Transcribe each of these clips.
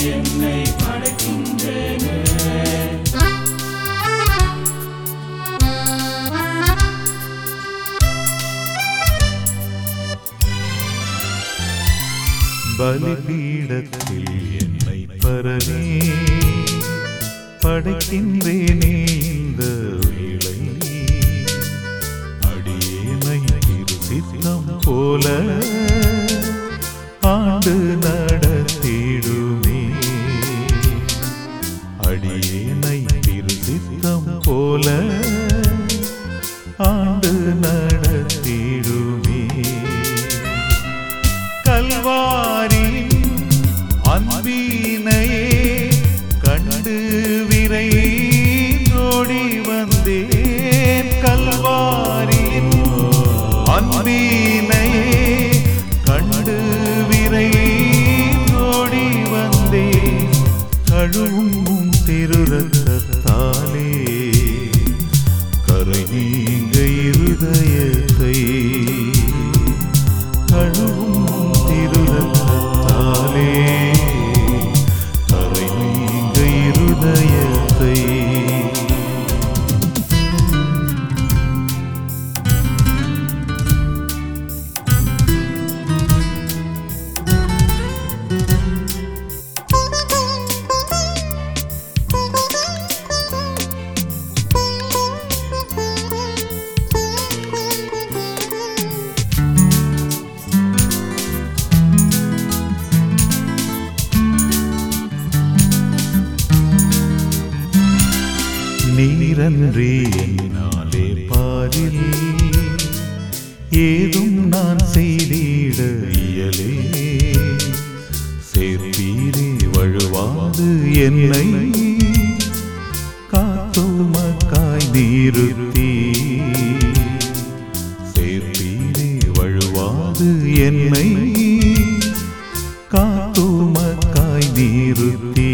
என்னை படைக்கின்றேனே பலிபீடத்தில் என்னை பரவே படைக்கின்றேனே இந்த வேளை அடியேனை இரு சித்தம் போல ஆண்டு நடத்திடுமே அடியேனை இரு சித்தம் போல ஆண்டு நடத்திடுமே கல்வாரின் அன்பினையே கண்டு விரைந்தோடி வந்தேன் கல்வாரின் அன்பினையே கண்டு விரைந்தோடி வந்தேன் கழுவும் திருரத்தாலே கரை நீங்க இருதயத்தை கழுவும் திருரத்தாலே கரை நீங்க இருதயத்தை நீரன்றி என்னாலே பாரில் ஏதும் நான் செய்திட இயலே சேர்ப்பீரே வழுவாது என்னை காத்துமக்காய் நீருத்தி சேர்ப்பீரே வழுவாது என்னை காத்துமக்காய் நீருத்தி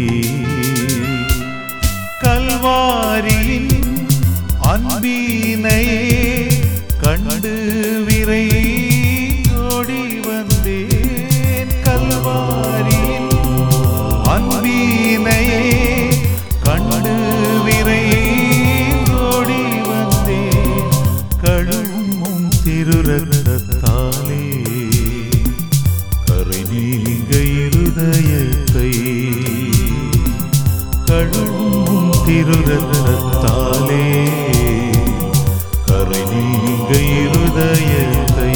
கல்வாரியின் அன்பினையே கண்டு விரைந்தோடி வந்தேன் கல்வாரியின் அன்பினையே கண்டு விரைந்தோடி வந்தேன் கழுவும் திருரத்தாலே கரை நீங்க இருதயத்தை கழுவும் திருரத்தாலே கரை நீங்க இருதயத்தை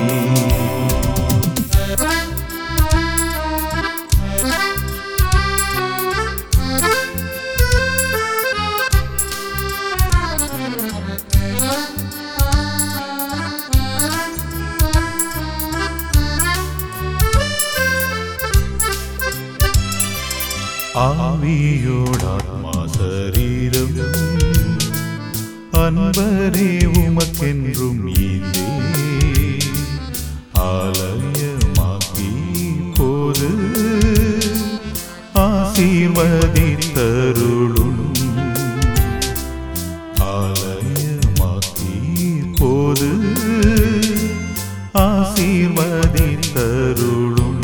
ஆவியோடாத்மா சரீரம் அன்பரே உமக்கென்றும் ஈந்தே ஆலயமாக்கி போது ஆசீர்வதித்தருளும் ஆலயமாக்கி போது ஆசீர்வதித்தருளும்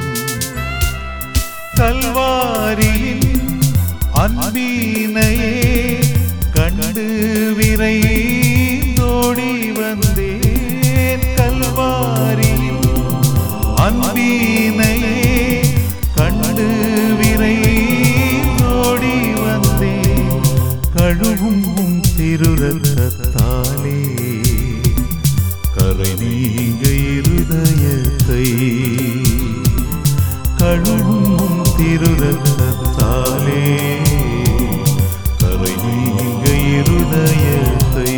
கல்வாரியின் அன்பினையே கண்டு விரைந்தோடி வந்தேன் கல்வாரியின் அன்பினையே கண்டு விரைந்தோடி வந்தேன் கழுவும் திருரத்தாலே கரை நீங்க இருதயத்தை கழுவும் திருரத்தாலே கரை நீங்க இருதயத்தை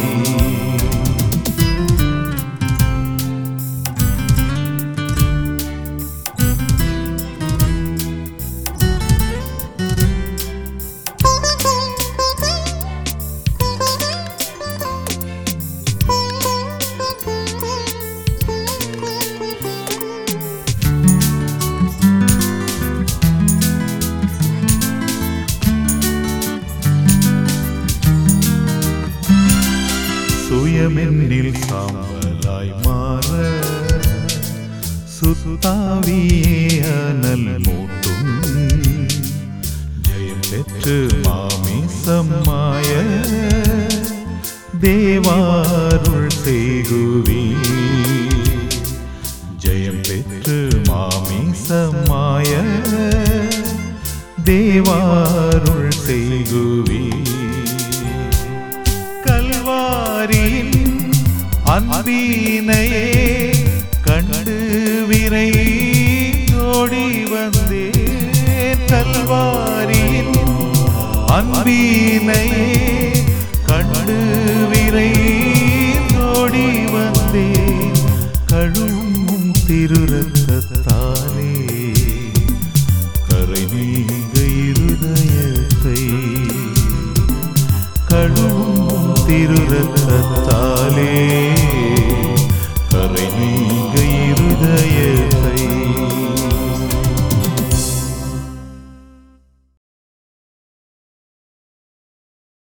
சுயமென்னில் சாம்பலாய் மாற சுத்தாவியே அனல் மூட்டும் பெற்று மாமிசம்மாய தேவாருள் செய்குவி ஜெயம் பெற்று மாமிசம்மாய தேவாருள் செய்குவி கல்வாரியின் அன்பினையே கண்டு விரை ஓடி வந்தேன் கல்வாரியின் அன்பினையே கண்டு விரை ஓடி வந்தேன் கழுவும் திருரத்தாலே கரை நீங்க இருதயத்தை கழுவும் திருரத்தாலே கரை நீங்க இருதயத்தை